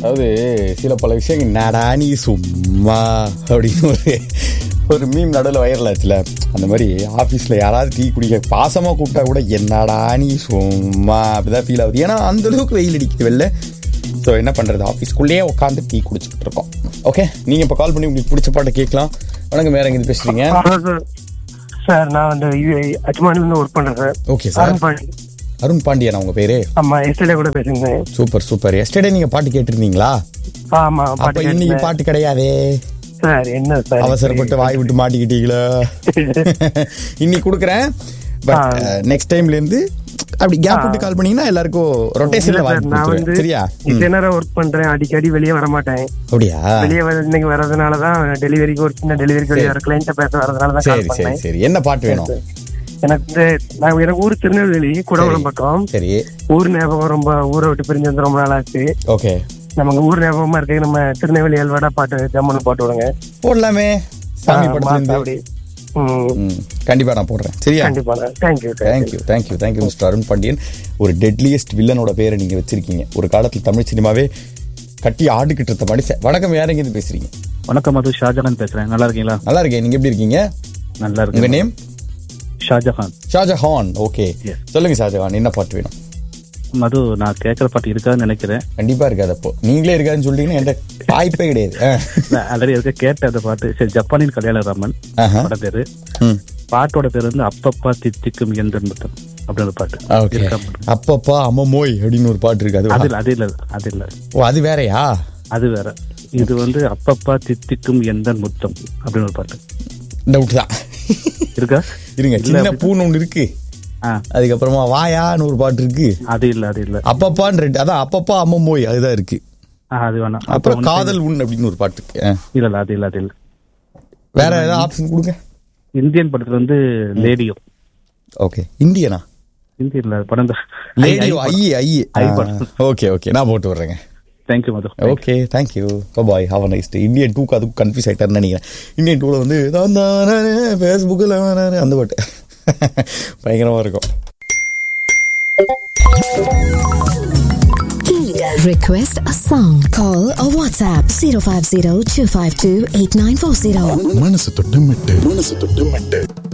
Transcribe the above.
அதாவது சில பல விஷயங்கள் நடா நீ சும்மா அப்படின்னு ஒரு ஒரு மீம் நடுவில் வைரல் ஆச்சுல அந்த மாதிரி ஆஃபீஸில் யாராவது டீ குடிக்க பாசமாக கூப்பிட்டா கூட என்னடா நீ சும்மா அப்படிதான் ஃபீல் ஆகுது ஏன்னா அந்த அளவுக்கு வெயில் அடிக்குது வெளில ஸோ என்ன பண்ணுறது ஆஃபீஸ்க்குள்ளேயே உட்காந்து டீ குடிச்சிக்கிட்டு இருக்கோம் ஓகே நீங்கள் இப்போ கால் பண்ணி உங்களுக்கு பிடிச்ச பாட்டை கேட்கலாம் வணக்கம் வேற எங்கே பேசுறீங்க ஹலோ சார் சார் நான் வந்து அஜ்மானில இருந்து ஒர்க் பண்றேன் sir okay sir Arun Pandi Arun பாண்டியனா உங்க பேரு ஆமா எஸ்டர்டே கூட பேசுங்க சூப்பர் சூப்பர் எஸ்டர்டே நீங்க பாட்டு கேட்டிருந்தீங்களா ஆமா அப்ப பாட்டு இன்னைக்கு கேட்டேன். பாட்டு கிடையாதே சார் என்ன சார் அவசரப்பட்டு வாய் விட்டு மாட்டிக்கிட்டீங்களா இன்னைக்கு கொடுக்குறேன் பட் நெக்ஸ்ட் டைம்ல இருந்து அப்படி கேப் விட்டு கால் பண்ணீங்கன்னா எல்லாருக்கும் இல்ல ரொட்டேஷன்ல சார் வாய்ப்பு நான் வந்து கொடுத்துருவேன் சரியா ம். டிசைனரா ஒர்க் பண்றேன் அடிக்கடி வெளியே வர மாட்டேன் அப்படியா வெளியே வர இன்னைக்கு வர்றதுனால தான் டெலிவரிக்கு ஒரு சின்ன டெலிவரிக்கு வெளியே வர கிளைண்ட்ட பேச வரதுனால தான் சரி கால் சரி பண்ணேன் சரி என்ன பாட்டு வேணும் எனக்கு வந்து நான் எனக்கு ஊர் திருநெல்வேலி குடகுளம் பக்கம் சரி ஊர் ஞாபகம் ரொம்ப ஊரை விட்டு பிரிஞ்சு வந்து ரொம்ப நாள் ஆச்சு ஓகே நமக்கு ஊர் ஞாபகமா இருக்கு நம்ம திருநெல்வேலி அல்வாடா பாட்டு ஜம்முன்னு பாட்டு விடுங்க போடலாமே சாமி ஆ, படத்துல மாசா இருந்து அப்படி. ம், ம், கண்டிப்பா நான் போடுறேன் சரியா கண்டிப்பா thank you thank you thank you thank you mister Arun Pandian ஒரு டெட்லியஸ்ட் வில்லனோட பேரை நீங்க வச்சிருக்கீங்க ஒரு காலத்தில் தமிழ் சினிமாவே கட்டி ஆடுகிட்டு இருந்த மனுஷன் வணக்கம் யார் எங்கேருந்து பேசுறீங்க வணக்கம் மது ஷாஜகான் பேசுறேன் நல்லா இருக்கீங்களா நல்லா இருக்கேன் நீங்க எப்படி இருக்கீங்க நல்லா உங்க இருக்கு name Shahjahan Shahjahan okay Yes. சொல்லுங்க ஷாஜஹான் என்ன பாட்டு வேணும் மது நான் கேட்குற பாட்டு இருக்கான்னு நினைக்கிறேன் கண்டிப்பா இருக்காது அப்போ நீங்களே இருக்காதுன்னு சொல்லிட்டீங்கன்னா என்கிட்ட வாய்ப்பே கிடையாது ஆ. ஆல்ரெடி இருக்க கேட்ட அந்த பாட்டு சரி ஜப்பானின் கல்யாண ராமன் ஆஹா. பட பேரு ம். பாட்டோட பேர் வந்து அப்பப்பா தித்திக்கும் எந்த முத்தம் அப்படின்னு ஒரு பாட்டு ஓகே இருக்கா பாருங்க. அப்பப்பா அம்மமோய் அப்படின்னு ஒரு பாட்டு இருக்கு அது அது வா. இல்ல அது இல்ல அது இல்ல ஓ அது வேறயா அது வேற இது வந்து அப்பப்பா தித்திக்கும் எந்த முத்தம் அப்படின்னு ஒரு பாட்டு டவுட் தான் இருக்கா இருங்க இல்ல சின்ன அப்படி- பூன்னு ஒன்று இருக்கு ஆ அதுக்கப்புறமா வாயான்னு ஒரு பாட்டு இருக்கு அது இல்ல அது இல்ல அப்பப்பான்னு ரெண்டு அதான் அப்பப்பா அம்மமோய் அதுதான் இருக்கு ஆ, அது வேணாம் அப்புறம் அப்புறம் வந்து- காதல் உன் அப்படின்னு ஒரு பாட்டு இருக்கு ஆ. இல்ல இல்ல அது இல்ல அது இல்ல வேற ஏதாவது ஆப்ஷன் கொடுங்க இந்தியன் படத்துல வந்து லேடியோ ஓகே இந்தியனா இந்தியன் இல்ல படம் தான் லேடியோ ஐ ஐ ஐ படம். ஓகே ஓகே நான் போட்டு விடுறேங்க thank you Madhu okay thank you bye have nice day Indian டூக்கு அதுக்கு கன்ஃபியூஸ் ஆயிட்டாருன்னு நினைக்கிறேன் இந்தியன் டூவில் வந்து ஃபேஸ்புக்கில் அந்த பாட்டு பயங்கரமாக இருக்கும் Request a song. Call or WhatsApp 050 252 8940. மனசு தொட்டு மெட்டு மனசு தொட்டு மெட்டு